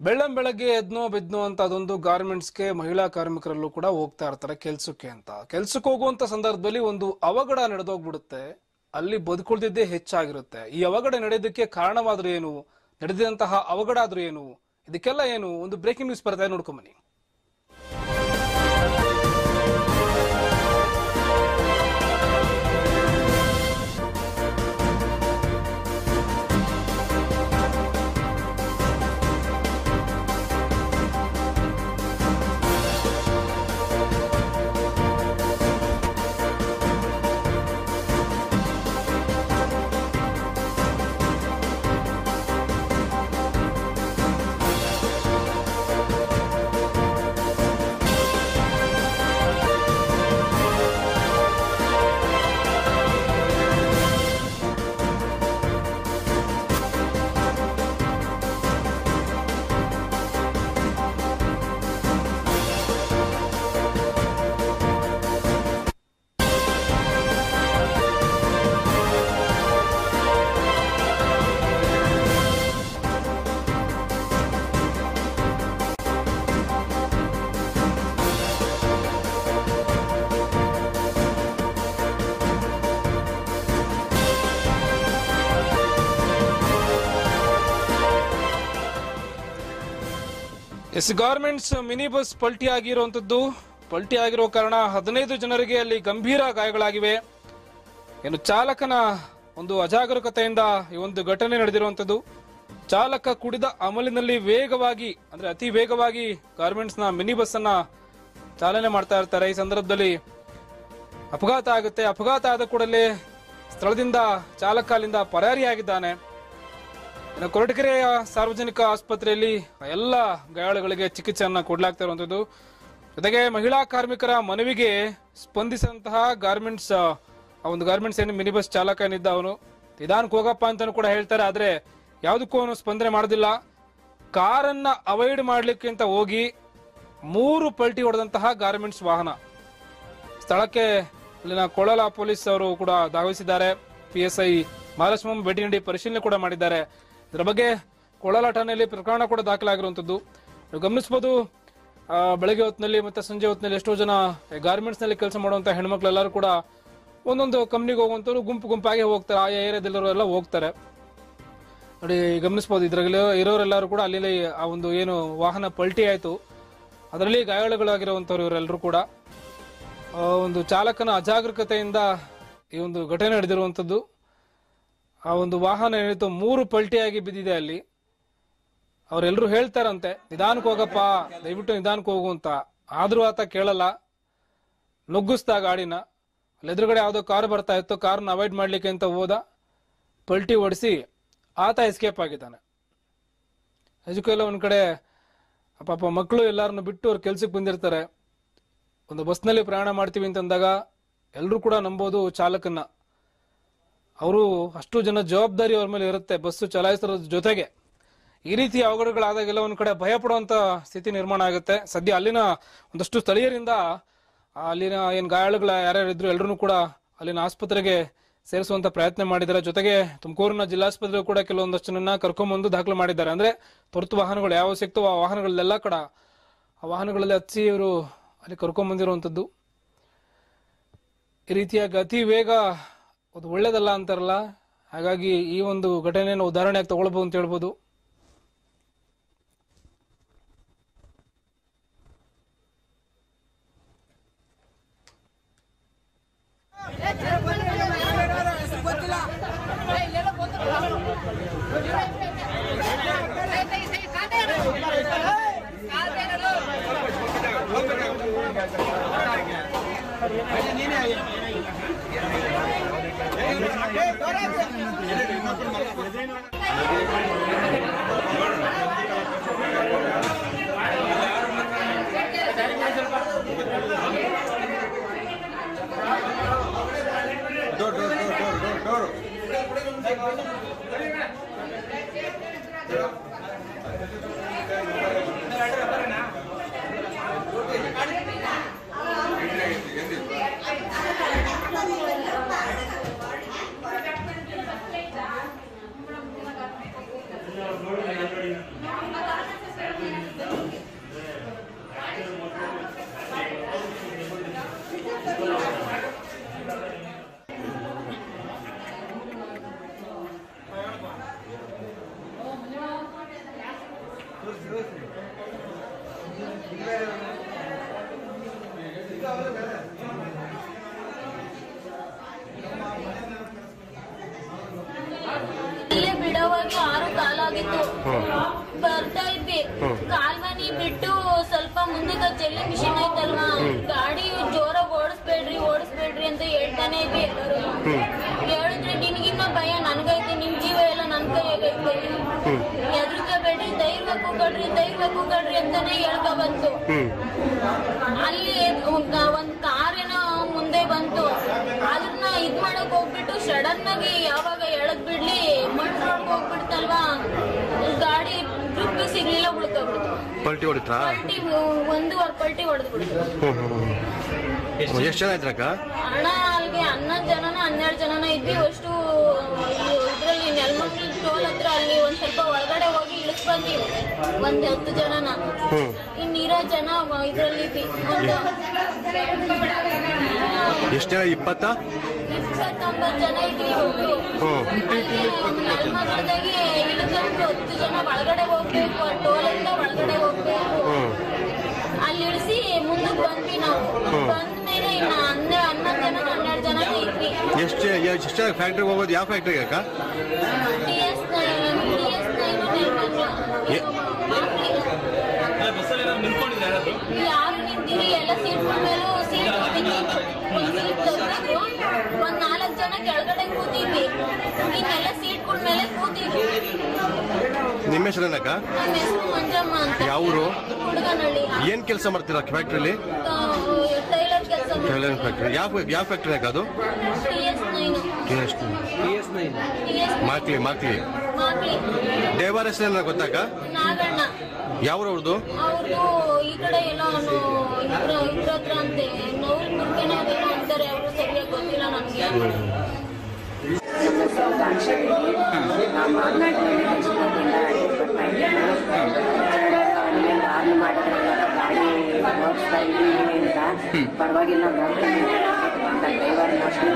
ಬೆಳ್ಳಂ ಬೆಳಗ್ಗೆ ಎದ್ನೋ ಬಿದ್ನೋ ಅಂತ ಅದೊಂದು ಗಾರ್ಮೆಂಟ್ಸ್ಗೆ ಮಹಿಳಾ ಕಾರ್ಮಿಕರಲ್ಲೂ ಕೂಡ ಹೋಗ್ತಾ ಇರ್ತಾರೆ ಕೆಲ್ಸಕ್ಕೆ ಅಂತ ಕೆಲ್ಸಕ್ಕೆ ಹೋಗುವಂತ ಸಂದರ್ಭದಲ್ಲಿ ಒಂದು ಅವಘಡ ನಡೆದೋಗ್ಬಿಡುತ್ತೆ ಅಲ್ಲಿ ಬದುಕುಳ್ದಿದ್ದೇ ಹೆಚ್ಚಾಗಿರುತ್ತೆ ಈ ಅವಘಡ ನಡೆಯೋದಕ್ಕೆ ಕಾರಣವಾದ್ರೂ ಏನು ನಡೆದಿದಂತಹ ಅವಘಡ ಆದ್ರೂ ಏನು ಇದಕ್ಕೆಲ್ಲ ಏನು ಒಂದು ಬ್ರೇಕಿಂಗ್ ನ್ಯೂಸ್ ಬರ್ತಾ ಇದೆ ನೋಡ್ಕೊಂಬನ್ನಿ ಎಸ್ ಗಾರ್ಮೆಂಟ್ಸ್ ಮಿನಿ ಬಸ್ ಪಲ್ಟಿ ಆಗಿರುವಂತದ್ದು ಪಲ್ಟಿ ಆಗಿರೋ ಕಾರಣ ಹದಿನೈದು ಜನರಿಗೆ ಅಲ್ಲಿ ಗಂಭೀರ ಗಾಯಗಳಾಗಿವೆ ಏನು ಚಾಲಕನ ಒಂದು ಅಜಾಗರೂಕತೆಯಿಂದ ಈ ಒಂದು ಘಟನೆ ನಡೆದಿರುವಂತದ್ದು ಚಾಲಕ ಕುಡಿದ ಅಮಲಿನಲ್ಲಿ ವೇಗವಾಗಿ ಅಂದ್ರೆ ಅತಿ ವೇಗವಾಗಿ ಗಾರ್ಮೆಂಟ್ಸ್ ನ ಮಿನಿ ಬಸ್ ಅನ್ನ ಚಾಲನೆ ಮಾಡ್ತಾ ಇರ್ತಾರೆ ಈ ಸಂದರ್ಭದಲ್ಲಿ ಅಪಘಾತ ಆಗುತ್ತೆ ಅಪಘಾತ ಆದ ಕೂಡಲೇ ಸ್ಥಳದಿಂದ ಚಾಲಕ ಅಲ್ಲಿಂದ ಪರಾರಿಯಾಗಿದ್ದಾನೆ ಇನ್ನು ಕೊರಟಗೆರೆಯ ಸಾರ್ವಜನಿಕ ಆಸ್ಪತ್ರೆಯಲ್ಲಿ ಎಲ್ಲ ಗಾಯಾಳುಗಳಿಗೆ ಚಿಕಿತ್ಸೆಯನ್ನ ಕೊಡಲಾಗ್ತಾ ಇರುವಂತದ್ದು ಜೊತೆಗೆ ಮಹಿಳಾ ಕಾರ್ಮಿಕರ ಮನವಿಗೆ ಸ್ಪಂದಿಸಿದಂತಹ ಗಾರ್ಮೆಂಟ್ಸ್ ಆ ಒಂದು ಗಾರ್ಮೆಂಟ್ಸ್ ಏನು ಮಿನಿ ಬಸ್ ಚಾಲಕ ಏನಿದ್ದ ಅವನು ನಿಧಾನಕ್ಕೆ ಹೋಗಪ್ಪ ಅಂತಾನು ಕೂಡ ಹೇಳ್ತಾರೆ ಆದ್ರೆ ಯಾವುದಕ್ಕೂ ಅವನು ಸ್ಪಂದನೆ ಮಾಡೋದಿಲ್ಲ ಕಾರನ್ನ ಅವಾಯ್ಡ್ ಮಾಡ್ಲಿಕ್ಕೆ ಅಂತ ಹೋಗಿ ಮೂರು ಪಲ್ಟಿ ಹೊಡೆದಂತಹ ಗಾರ್ಮೆಂಟ್ಸ್ ವಾಹನ ಸ್ಥಳಕ್ಕೆ ಇಲ್ಲಿನ ಕೊಳಲ ಪೊಲೀಸ್ ಅವರು ಕೂಡ ಧಾವಿಸಿದ್ದಾರೆ ಪಿ ಎಸ್ ಐ ಮಹಾಲಕ್ಷ್ಮಂ ಭೇಟಿ ನೀಡಿ ಪರಿಶೀಲನೆ ಕೂಡ ಮಾಡಿದ್ದಾರೆ ಇದರ ಬಗ್ಗೆ ಕೊಳಲ ಠಾಣೆಯಲ್ಲಿ ಪ್ರಕರಣ ಕೂಡ ದಾಖಲಾಗಿರುವಂತದ್ದು ನೀವು ಗಮನಿಸಬಹುದು ಆ, ಬೆಳಗ್ಗೆ ಹೊತ್ತಿನಲ್ಲಿ ಮತ್ತೆ ಸಂಜೆ ಹೊತ್ತಿನಲ್ಲಿ ಎಷ್ಟೋ ಜನ ಗಾರ್ಮೆಂಟ್ಸ್ ನಲ್ಲಿ ಕೆಲಸ ಮಾಡುವಂತ ಹೆಣ್ಮಕ್ಳೆಲ್ಲರೂ ಕೂಡ ಒಂದೊಂದು ಕಂಪ್ನಿಗೆ ಹೋಗುವಂತವ್ರು ಗುಂಪು ಗುಂಪಾಗಿ ಹೋಗ್ತಾರೆ ಆಯಾ ಏರಿಯಾದಲ್ಲಿರೋ ಎಲ್ಲ ಹೋಗ್ತಾರೆ ನೋಡಿ ಗಮನಿಸಬಹುದು ಇದ್ರಲ್ಲಿ ಇರೋರೆಲ್ಲರೂ ಕೂಡ ಅಲ್ಲಿ ಆ ಒಂದು ಏನು ವಾಹನ ಪಲ್ಟಿ ಆಯ್ತು ಅದರಲ್ಲಿ ಗಾಯಾಳುಗಳಾಗಿರುವಂತವ್ರು ಇವರೆಲ್ಲರೂ ಕೂಡ ಆ, ಒಂದು ಚಾಲಕನ ಅಜಾಗರೂಕತೆಯಿಂದ ಈ ಒಂದು ಘಟನೆ ನಡೆದಿರುವಂತದ್ದು ಆ ಒಂದು ವಾಹನ ಏನಿತ್ತು ಮೂರು ಪಲ್ಟಿಯಾಗಿ ಬಿದ್ದಿದೆ ಅಲ್ಲಿ ಅವರೆಲ್ಲರೂ ಹೇಳ್ತಾರಂತೆ ನಿಧಾನಕ್ಕೆ ಹೋಗಪ್ಪ ದಯವಿಟ್ಟು ನಿಧಾನಕ್ಕೆ ಹೋಗು ಅಂತ ಆದ್ರೂ ಆತ ಕೇಳಲ್ಲ ನುಗ್ಗಿಸ್ತಾ ಗಾಡಿನ ಅಲ್ಲಿ ಎದುರುಗಡೆ ಯಾವುದೋ ಕಾರ್ ಬರ್ತಾ ಇತ್ತು ಕಾರ್ನ ಅವಾಯ್ಡ್ ಮಾಡ್ಲಿಕ್ಕೆ ಅಂತ ಹೋದ ಪಲ್ಟಿ ಓಡಿಸಿ ಆತ ಎಸ್ಕೇಪ್ ಆಗಿದ್ದಾನೆ ನಿಜಕ್ಕೂ ಒಂದ್ ಕಡೆ ಪಾಪ ಮಕ್ಕಳು ಎಲ್ಲಾರನ್ನು ಬಿಟ್ಟು ಅವ್ರ ಕೆಲ್ಸಕ್ಕೆ ಬಂದಿರ್ತಾರೆ ಒಂದು ಬಸ್ನಲ್ಲಿ ಪ್ರಯಾಣ ಮಾಡ್ತೀವಿ ಅಂತಂದಾಗ ಎಲ್ಲರೂ ಕೂಡ ನಂಬೋದು ಚಾಲಕನ್ನ ಅವರು ಅಷ್ಟು ಜನ ಜವಾಬ್ದಾರಿ ಅವ್ರ ಮೇಲೆ ಇರುತ್ತೆ ಬಸ್ಸು ಚಲಾಯಿಸೋದ್ರ ಜೊತೆಗೆ ಈ ರೀತಿ ಅವಘಡಗಳಾದಾಗೆಲ್ಲ ಒಂದ್ ಕಡೆ ಭಯ ಪಡುವಂತ ಸ್ಥಿತಿ ನಿರ್ಮಾಣ ಆಗುತ್ತೆ ಸದ್ಯ ಅಲ್ಲಿನ ಒಂದಷ್ಟು ಸ್ಥಳೀಯರಿಂದ ಆ ಅಲ್ಲಿನ ಏನ್ ಗಾಯಾಳುಗಳ ಯಾರ್ಯಾರು ಇದ್ರು ಎಲ್ಲರೂ ಕೂಡ ಅಲ್ಲಿನ ಆಸ್ಪತ್ರೆಗೆ ಸೇರಿಸುವಂತ ಪ್ರಯತ್ನ ಮಾಡಿದ್ದಾರೆ ಜೊತೆಗೆ ತುಮಕೂರಿನ ಜಿಲ್ಲಾಸ್ಪತ್ರೆ ಕೂಡ ಕೆಲವೊಂದಷ್ಟು ಜನ ಕರ್ಕೊಂಡ್ಬಂದು ದಾಖಲು ಮಾಡಿದ್ದಾರೆ ಅಂದ್ರೆ ತುರ್ತು ವಾಹನಗಳು ಯಾವ ಸಿಕ್ತವೋ ಆ ವಾಹನಗಳಲ್ಲೆಲ್ಲ ಕೂಡ ಆ ವಾಹನಗಳಲ್ಲಿ ಹಚ್ಚಿ ಇವರು ಅಲ್ಲಿ ಕರ್ಕೊಂಡ್ಬಂದಿರುವಂತದ್ದು ಈ ರೀತಿಯಾಗಿ ಅತಿ ವೇಗ ಅದು ಒಳ್ಳೇದಲ್ಲ ಅಂತಾರಲ್ಲ ಹಾಗಾಗಿ ಈ ಒಂದು ಘಟನೆಯನ್ನು ಉದಾಹರಣೆಯಾಗಿ ತಗೊಳ್ಬಹುದು ಅಂತ ಹೇಳ್ಬೋದು ಇಲ್ಲೇ ಬಿಡೋವಾಗಿ ಆರು ಕಾಲಾಗಿತ್ತು ಬರ್ತಾ ಇದ್ವಿ ಕಾಲ್ಮನಿ ಬಿಟ್ಟು ಸ್ವಲ್ಪ ಮುಂದಕ್ಕೆ ಜಲ್ಲಿ ಮಿಷಿನ್ ಐತಲ್ವಾ ಗಾಡಿ ಜೋರಾಗಿ ಓಡಿಸ್ಬೇಡ್ರಿ ಓಡಿಸ್ಬೇಡ್ರಿ ಅಂತ ಹೇಳ್ತಾನೆ ಇದ್ವಿ ಎಲ್ಲರೂ ಹೇಳಿದ್ರೆ ನಿನ್ಗಿನ್ನ ಭಯ ನನ್ಗೈತೆ ನಿಮ್ ಜೀವ ಎಲ್ಲ ನನ್ ಕೈಯಾಗೈತೆ ಎದ್ರಿಕೋಬೇಡ್ರಿ ಧೈರ್ಯ ಕೂಗಡ್ರಿ ಧೈರ್ಯ ಕೂಗಡ್ರಿ ಅಂತಾನೆ ಹೇಳ್ಕೊ ಬಂತು ಅಲ್ಲಿ ಒಂದ್ ಒಂದ್ ಕಾರ್ ಏನೋ ಮುಂದೆ ಬಂತು ಅದನ್ನ ಇದ್ ಮಾಡಕ್ ಹೋಗ್ಬಿಟ್ಟು ಸಡನ್ ಆಗಿ ಯಾವಾಗ ಎಳದ್ ಬಿಡ್ಲಿ ಮಣ್ ರೋಡ್ ಹೋಗ್ಬಿಡ್ತಲ್ವಾ ಗಾಡಿ ಗ್ರಿಪ್ ಸಿಗ್ಲಿಲ್ಲ ಉಳ್ಕೊಬಿಡ್ತು ಪಲ್ಟಿ ಹೊಡಿತ್ರಾ ಪಲ್ಟಿ ಒಂದೂವರೆ ಪಲ್ಟಿ ಹೊಡೆದ್ ಬಿಡ್ತು ಎಷ್ಟು ಜನ ಇದ್ರಕ್ಕ ಹಣ ಅಲ್ಲಿಗೆ ಹನ್ನೊಂದು ಜನನ ಹನ್ನೆರಡು ಜನನ ಇದ್ವಿ ಅಷ್ಟು ಇದ್ರಲ್ಲಿ ನೆಲಮಂಗಲ ಟೋಲ್ ಹತ್ರ ಅಲ್ಲಿ ಒಂದ್ ಸ್ವಲ್ಪ ಒಳಗಡೆ ಹೋಗಿ ಇಳಿಸ್ ಬಂದಿವಿ ಒಂದ್ ಹತ್ತು ಜನನ ಇನ್ನಿರೋ ಜನ ಇದ್ರಲ್ಲಿ ಇದ್ವಿ ಒಂದು ಎಷ್ಟು ಜನ ಇಪ್ಪತ್ತ ಇಪ್ಪತ್ತೊಂಬತ್ತು ಜನ ಇದ್ವಿ ಒಟ್ಟು ಅಲ್ಲಿ ನೆಲಮಂಗಲದಾಗೆ ಇಳಿಕೊಂಡು ಹತ್ತು ಜನ ಒಳಗಡೆ ಹೋಗ್ಬೇಕು ಟೋಲಿಂದ ಒಳಗಡೆ ಹೋಗ್ಬೇಕು ಅಲ್ಲಿ ಇಳಿಸಿ ಮುಂದಕ್ಕೆ ಬಂದ್ವಿ ನಾವು ಬಂದ್ಮೇಲೆ ಇನ್ನ ಹನ್ನೆ ಹನ್ನೊಂದು ಜನ ಹನ್ನೆರಡು ಜನ ಇದ್ವಿ ಎಷ್ಟು ಎಷ್ಟು ಜನ ಫ್ಯಾಕ್ಟ್ರಿಗೆ ಹೋಗೋದು ಯಾವ ಫ್ಯಾಕ್ಟ್ರಿಗೆ ಅಕ್ಕ ಟಿ ಎಸ್ ಟಿ ಎಸ್ ಎ- ಯಾರು ನಿಂತಿರಿ ಎಲ್ಲ ಸೀಟ್ಗಳ ಮೇಲೂ ಸೀಟ್ ಒಂದ್ ಸೀಟ್ ತೆಗ್ದಿದ್ರು ಒಂದ್ ನಾಲ್ಕು ಜನ ಕೆಳಗಡೆ ಕೂತಿದ್ವಿ ಇನ್ನೆಲ್ಲ ಸೀಟ್ಗಳ ಮೇಲೆ ಕೂತಿದ್ವಿ ನಿಮ್ಮ ಹೆಸರೇನಕ್ಕ ನಮ್ಮ ಹೆಸರು ಮಂಜಮ್ಮ ಅಂತ ಯಾವ ಊರು? ಹುಡುಗನಹಳ್ಳಿ ಏನ್ ಕೆಲಸ ಮಾಡ್ತೀರಾ ಫ್ಯಾಕ್ಟ್ರಿಲಿ ಟೈಲರ್ ಕೆಲಸ ಟೈಲರ್ ಫ್ಯಾಕ್ಟ್ರಿ ಯಾವ ಯಾವ ಫ್ಯಾಕ್ಟ್ರಿ ಅಕ್ಕ ಅದು ಟಿ ಎಸ್ ನೈನು ಎಷ್ಟು ಟಿ ಎಸ್ ಮಾಕ್ಲಿ ಮಾಕ್ಲಿ ಮಾಕ್ಲಿ ಡ್ರೈವರ್ ಹೆಸರೇನ ಗೊತ್ತಾಕ ನಾಗಣ್ಣ ಯಾವ ಅವ್ರದ್ದು ಅವ್ರದ್ದು ಈ ಕಡೆ ಎಲ್ಲ ಇದ್ರ ಇದ್ರ ಹತ್ರ ಅಂತೆ ನೋವು ಮುರ್ಕೆನ ಅದೇನೋ ಅಂತಾರೆ ಅವರು ಸರಿಯಾಗಿ ಗೊತ್ತಿಲ್ಲ ನನಗೆ ನಾವು ಮಾತನಾಡಿದ್ರೆ ಚಿಕ್ಕದಿಂದ ಬರ್ತಾ ಇದ್ದೀವಿ ಆರ್ಮಿ ಮಾಡಿದ್ರೆ ಗಾಡಿ ಓಡಿಸ್ತಾ ಇದ್ದೀವಿ ಅಂತ ಪರವಾಗಿಲ್ಲ ಡ್ರೈವರ್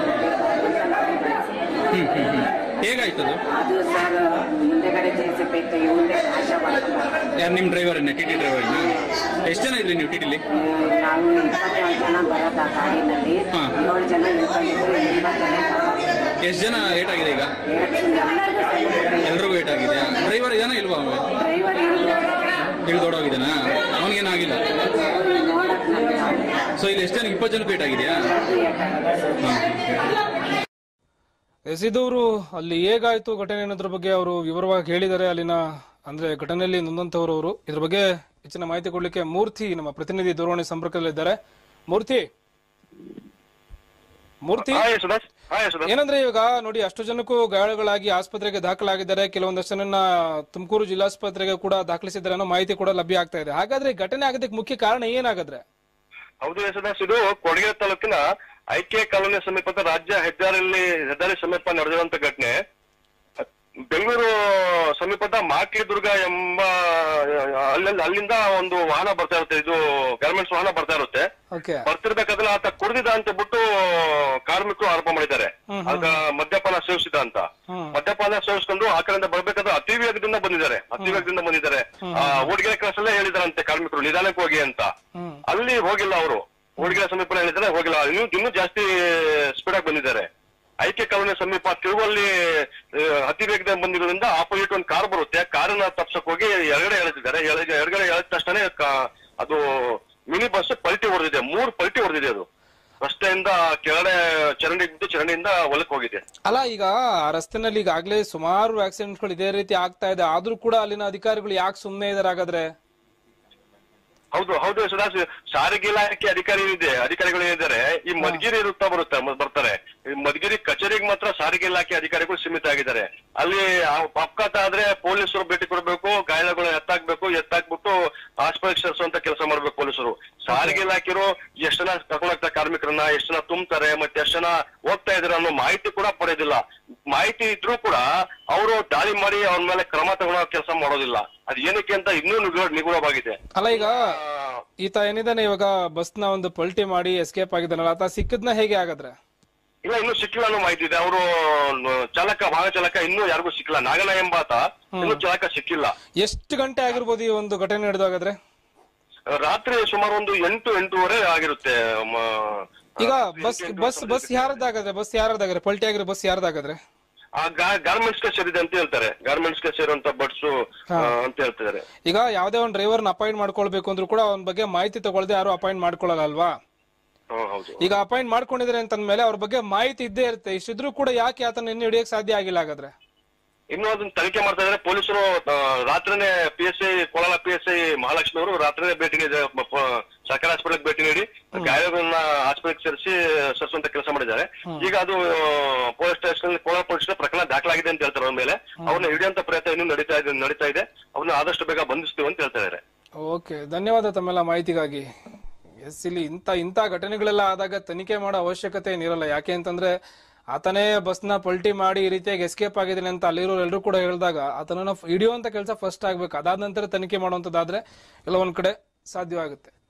ಹೇಗಾಯ್ತದು ಅದು ಸರ್ ಮುಂದೆಗಡೆ ಜೇಸಿಪಿ ಇತ್ತು ಈ ಮುಂದೆ ನಾಶ ಮಾಡ್ಕೊಂಡು ಯಾರು ನಿಮ್ಮ ಡ್ರೈವರ್ನ ಟಿ ಟಿ ಡ್ರೈವರ್ನ ಎಷ್ಟು ಜನ ಇದ್ರಿ ನೀವು ಟಿ ಟಿಲಿ ನಾವು ಇಪ್ಪತ್ತೇಳು ಜನ ಬರೋದು ಆ ಗಾಡಿನಲ್ಲಿ ಹಾ. ಏಳು ಜನ ನಿಂತ್ಕೊಂಡಿದ್ರು ಇಪ್ಪತ್ತು ಜನ ಕಾಪಾಡಿದ್ರು. ಎಷ್ಟು ಜನ ಏಟ್ ಆಗಿದೆ ಈಗ ಎರಡು ಎಲ್ರಿಗೂ ಏಟ್ ಆಗಿದೆ ಡ್ರೈವರ್ ಇದಾನ ಇಲ್ವಾ ಅವನು ಡ್ರೈವರ್ ಇಳಿದು ದೊಡ್ಡೋಗಿದ್ದಾನ ಅವನಿಗೇನಾಗಿಲ್ಲ ನೋಡಕ್ ನಮ್ಗೆ ಸೊ ಇಲ್ಲಿ ಎಷ್ಟು ಜನ ಇಪ್ಪತ್ತು ಜನಕ್ಕೆ ಏಟ್ ಆಗಿದೆಯಾ ಎಸೆದವರು ಅಲ್ಲಿ ಹೇಗಾಯ್ತು ಘಟನೆ ಅನ್ನೋದ್ರ ಬಗ್ಗೆ ಅವರು ವಿವರವಾಗಿ ಹೇಳಿದ್ದಾರೆ ಅಲ್ಲಿನ ಅಂದ್ರೆ ಘಟನೆಯಲ್ಲಿ ನೊಂದಂತವರು ಅವರು ಇದ್ರ ಬಗ್ಗೆ ಹೆಚ್ಚಿನ ಮಾಹಿತಿ ಕೊಡ್ಲಿಕ್ಕೆ ಮೂರ್ತಿ ನಮ್ಮ ಪ್ರತಿನಿಧಿ ದೂರವಾಣಿ ಸಂಪರ್ಕದಲ್ಲಿದ್ದಾರೆ ಮೂರ್ತಿ ಮೂರ್ತಿ ಹಾಯ್ ಸುಧಾಸ್ ಹಾಯ್ ಸುಧಾಸ್ ಏನಂದ್ರೆ ಇವಾಗ ನೋಡಿ ಅಷ್ಟು ಜನಕ್ಕೂ ಗಾಯಗಳಾಗಿ ಆಸ್ಪತ್ರೆಗೆ ದಾಖಲಾಗಿದ್ದಾರೆ ಕೆಲವೊಂದಷ್ಟು ಜನನ್ನ ತುಮಕೂರು ಜಿಲ್ಲಾಸ್ಪತ್ರೆಗೆ ಕೂಡ ದಾಖಲಿಸಿದ್ದಾರೆ ಅನ್ನೋ ಮಾಹಿತಿ ಕೂಡ ಲಭ್ಯ ಆಗ್ತಾ ಇದೆ ಹಾಗಾದ್ರೆ ಈ ಘಟನೆ ಆಗೋದಕ್ಕೆ ಮುಖ್ಯ ಕಾರಣ ಏನಾಗಾದ್ರೆ ಹೌದು ಸುಧಾಸ್ ಇದು ಕೊಡಗೆರೆ ತಾಲೂಕಿನ ಐಕೆ ಕಾಲೋನಿ ಸಮೀಪದ ರಾಜ್ಯ ಹೆದ್ದಾರಿಯಲ್ಲಿ ಹೆದ್ದಾರಿ ಸಮೀಪ ನಡೆದಿರುವಂತ ಘಟನೆ ಬೆಂಗಳೂರು ಸಮೀಪದ ಮಾಕಿ ದುರ್ಗ ಎಂಬ ಅಲ್ಲಲ್ಲಿ ಅಲ್ಲಿಂದ ಒಂದು ವಾಹನ ಬರ್ತಾ ಇರುತ್ತೆ ಇದು ಗಾರ್ಮೆಂಟ್ಸ್ ವಾಹನ ಬರ್ತಾ ಇರುತ್ತೆ ಓಕೆ ಬರ್ತಿರ್ಬೇಕಾದ್ರೆ ಆತ ಕುಡಿದಿದ ಅಂತ ಬಿಟ್ಟು ಕಾರ್ಮಿಕರು ಆರೋಪ ಮಾಡಿದ್ದಾರೆ ಆಗ ಮದ್ಯಪಾನ ಸೇವಿಸಿದ ಅಂತ ಹ್ಮ್. ಮದ್ಯಪಾನ ಸೇವಿಸ್ಕೊಂಡು ಆ ಕಡೆಯಿಂದ ಬರ್ಬೇಕಾದ್ರೆ ಅತಿ ವೇಗದಿಂದ ಬಂದಿದ್ದಾರೆ ಅತಿ ವೇಗದಿಂದ ಬಂದಿದ್ದಾರೆ ಆ ಊಟಗೆರೆ ಕ್ಲಾಸ್ ಅಲ್ಲೇ ಹೇಳಿದಾರಂತೆ ಕಾರ್ಮಿಕರು ನಿಧಾನಕ್ಕೆ ಹೋಗಿ ಅಂತ ಹ್ಮ್ ಅಲ್ಲಿ ಹೋಗಿಲ್ಲ ಅವರು ಊಟಗೆರೆ ಸಮೀಪ ಹೇಳಿದ್ದಾರೆ ಹೋಗಿಲ್ಲ ಇನ್ನು ಇನ್ನೂ ಜಾಸ್ತಿ ಸ್ಪೀಡ್ ಆಗಿ ಬಂದಿದ್ದಾರೆ ಐಕೆ ಕಾಲೋನಿ ಸಮೀಪ ತಿರುವಲ್ಲಿ ಆ, ಅತಿ ವೇಗದಿಂದ ಬಂದಿರೋದ್ರಿಂದ ಆಪೋಸಿಟ್ ಒಂದು ಕಾರ್ ಬರುತ್ತೆ ಕಾರನ್ನ ತಪ್ಸಕ್ ಹೋಗಿ ಎಡಗಡೆ ಎಳೆದಿದ್ದಾರೆ ಎಳೆ- ಎಡಗಡೆ ಎಳೆದ ತಕ್ಷಣ ಕಾ- ಅದು ಮಿನಿ ಬಸ್ ಪಲ್ಟಿ ಹೊಡೆದಿದೆ ಮೂರು ಪಲ್ಟಿ ಹೊಡೆದಿದೆ ಅದು ರಸ್ತೆಯಿಂದ ಕೆಳಗಡೆ ಚರಂಡಿ ಬಿದ್ದು ಚರಂಡಿಯಿಂದ ಹೊಲಕ್ ಹೋಗಿದೆ ಅಲ್ಲ ಈಗ ಆ ರಸ್ತೆನಲ್ಲಿ ಈಗಾಗಲೇ ಸುಮಾರು ಆಕ್ಸಿಡೆಂಟ್ಗಳು ಇದೇ ರೀತಿ ಆಗ್ತಾ ಇದೆ ಆದ್ರೂ ಕೂಡ ಅಲ್ಲಿನ ಅಧಿಕಾರಿಗಳು ಯಾಕೆ ಸುಮ್ಮನೆ ಇದಾರೆ ಹಾಗಾದ್ರೆ ಹೌದು ಹೌದು ಸುಧಾಸ್ ಸಾರಿಗೆ ಇಲಾಖೆ ಅಧಿಕಾರಿ ಇದೆ ಅಧಿಕಾರಿಗಳು ಏನಿದ್ದಾರೆ ಈ ಮಧುಗಿರಿ ವೃತ್ತ ಬರುತ್ತೆ ಮ- ಬರ್ತಾರೆ ಈ ಮಧುಗಿರಿ ಕಚೇರಿಗೆ ಮಾತ್ರ ಸಾರಿಗೆ ಇಲಾಖೆ ಅಧಿಕಾರಿಗಳು ಸೀಮಿತ ಆಗಿದ್ದಾರೆ ಅಲ್ಲಿ ಆ- ಅಪಘಾತ ಆದ್ರೆ ಪೊಲೀಸರು ಭೇಟಿ ಕೊಡಬೇಕು ಗಾಯಗಳು ಎತ್ತಾಕ್ಬೇಕು ಎತ್ತಾಕ್ಬಿಟ್ಟು ಆಸ್ಪತ್ರೆಗೆ ಸೇರಿಸುವಂತ ಕೆಲಸ ಮಾಡ್ಬೇಕು ಪೊಲೀಸರು ಸಾರಿಗೆ ಇಲಾಖೆಯರು ಎಷ್ಟು ಜನ ಕರ್ಕೊಂಡು ಹೋಗ್ತಾರೆ ಕಾರ್ಮಿಕರನ್ನ ಎಷ್ಟು ಜನ ತುಂಬ್ತಾರೆ ಮತ್ತೆ ಎಷ್ಟು ಜನ ಹೋಗ್ತಾ ಇದಾರೆ ಅನ್ನೋ ಮಾಹಿತಿ ಕೂಡ ಪಡೆಯೋದಿಲ್ಲ ಮಾಹಿತಿ ಇದ್ರೂ ಕೂಡ ಅವರು ದಾಳಿ ಮಾಡಿ ಅವ್ರ ಮೇಲೆ ಕ್ರಮ ತಗೊಳ್ಳೋ ಕೆಲಸ ಮಾಡೋದಿಲ್ಲ ಅದ್ ಏನಕ್ಕೆ ಅಂತ ಇನ್ನೂ ನಿಗೂಢ ನಿಗೂಢವಾಗಿದೆ ಅಲ್ಲ ಈಗ ಈತ ಏನಿದಾನೆ ಇವಾಗ ಬಸ್ನ ಒಂದು ಪಲ್ಟಿ ಮಾಡಿ ಎಸ್ಕೇಪ್ ಆಗಿದ್ದಾನಲ್ಲ ಆತ ಸಿಕ್ಕದ್ನ ಹೇಗೆ ಹಾಗಾದ್ರೆ ಇಲ್ಲ ಇನ್ನೂ ಸಿಕ್ಕಿಲ್ಲ ಅನ್ನೋ ಮಾಹಿತಿ ಇದೆ ಅವರು ಚಾಲಕ ವಾಹನ ಚಾಲಕ ಇನ್ನೂ ಯಾರಿಗೂ ಸಿಕ್ಕಿಲ್ಲ ನಾಗನ ಎಂಬಾತ ಇನ್ನೂ ಚಾಲಕ ಸಿಕ್ಕಿಲ್ಲ ಎಷ್ಟು ಗಂಟೆ ಆಗಿರ್ಬೋದು ಈ ಒಂದು ಘಟನೆ ನಡೆದಾಗಾದ್ರೆ ರಾತ್ರಿ ಸುಮಾರು ಒಂದು ಎಂಟು ಎಂಟೂವರೆ ಆಗಿರುತ್ತೆ ಮ- ಈಗ ರಾತ್ರಿ ಬಸ್ ಎಂಟು, ಎಂಟು ಬಸ್ ಗಂಟೆ ಬಸ್ ಯಾರದಾಗಾದ್ರೆ ಬಸ್ ಯಾರದಾಗಾದ್ರೆ ಪಲ್ಟಿ ಆಗಿರೋ ಬಸ್ ಯಾರದಾಗಾದ್ರೆ ಆ ಗಾರ್ಮೆಂಟ್ಸ್ ಗೆ ಸೇರಿದೆ ಅಂತ ಹೇಳ್ತಾರೆ ಗಾರ್ಮೆಂಟ್ಸ್ ಗೆ ಸೇರುವಂತ ಬಡ್ಸು ಅಂತ ಹೇಳ್ತಿದ್ದಾರೆ ಈಗ ಯಾವ್ದೇ ಒಂದು ಡ್ರೈವರ್ನ ಅಪಾಯಿಂಟ್ ಮಾಡ್ಕೊಳ್ಬೇಕು ಅಂದ್ರೂ ಕೂಡ ಅವನ ಬಗ್ಗೆ ಮಾಹಿತಿ ತಗೊಳ್ದೆ ಯಾರು ಅಪಾಯಿಂಟ್ ಮಾಡ್ಕೊಳ್ಳಲ್ಲ ಅಲ್ವಾ ಹ್ಮ್, ಹೌದು ಈಗ ಅಪಾಯಿಂಟ್ ಮಾಡ್ಕೊಂಡಿದ್ರೆ ಅಂತಂದ್ಮೇಲೆ ಅವ್ರ ಬಗ್ಗೆ ಮಾಹಿತಿ ಇದ್ದೇ ಇರುತ್ತೆ ಇಷ್ಟಿದ್ರು ಕೂಡ ಯಾಕೆ ಆತನ ಇನ್ನು ಹಿಡಿಯಕ್ ಸಾಧ್ಯ ಆಗಿಲ್ಲ ಹಾಗಾದ್ರೆ ಇನ್ನು ಅದನ್ನ ತನಿಖೆ ಮಾಡ್ತಾ ಇದಾರೆ ಪೊಲೀಸರು ಆ, ರಾತ್ರಿನೇ P S I Kolar P S I Mahalakshmi ಅವರು ರಾತ್ರಿನೇ ಭೇಟಿ ನೀಡಿ ಮ- ಪ- ಸರ್ಕಾರಿ ಹಾಸ್ಪಿಟಲ್ ಭೇಟಿ ನೀಡಿ ಗಾಯಗಳನ್ನ ಹಾಸ್ಪಿಟಲ್ ಸೇರಿಸಿ ಸರಿಸುವಂತ ಕೆಲಸ ಮಾಡಿದ್ದಾರೆ ಈಗ ಅದು ಪೊಲೀಸ್ ಸ್ಟೇಷನ್ ಕೋಲಾರ ಪೊಲೀಸ್ ಪ್ರಕರಣ ದಾಖಲಾಗಿದೆ ಅಂತ ಹೇಳ್ತಾರೆ ಅವ್ರ ಮೇಲೆ ಅವ್ರನ್ನ ಹಿಡಿಯುವಂತ ಪ್ರಯತ್ನ ಇನ್ನೂ ನಡೀತಾ ಇದೆ ನಡೀತಾ ಇದೆ ಅವ್ರನ್ನ ಆದಷ್ಟು ಬೇಗ ಬಂಧಿಸ್ತೀವಿ ಅಂತ ಹೇಳ್ತಾ ಇದ್ದಾರೆ ಓಕೆ ಧನ್ಯವಾದ ತಮ್ಮೆಲ್ಲ ಮಾಹಿತಿಗಾಗಿ ಎಸ್ ಇಲ್ಲಿ ಇಂಥ ಇಂಥ ಘಟನೆಗಳೆಲ್ಲ ಆದಾಗ ತನಿಖೆ ಮಾಡೋ ಅವಶ್ಯಕತೆ ಏನಿರಲ್ಲ ಯಾಕೆ ಅಂತಂದ್ರೆ ಆತನೇ ಬಸ್ನ ಪಲ್ಟಿ ಮಾಡಿ ಈ ರೀತಿಯಾಗಿ ಎಸ್ಕೇಪ್ ಆಗಿದ್ದಾನೆ ಅಂತ ಅಲ್ಲಿರೋ ಎಲ್ಲರೂ ಕೂಡ ಹೇಳಿದಾಗ ಆತನನ್ನ ಹಿಡಿಯುವಂತ ಕೆಲಸ ಫಸ್ಟ್ ಆಗ್ಬೇಕು ಅದಾದ ನಂತರ ತನಿಖೆ ಮಾಡುವಂತದ್ದಾದ್ರೆ ಎಲ್ಲ ಒಂದ್ ಕಡೆ ಸಾಧ್ಯವಾಗುತ್ತೆ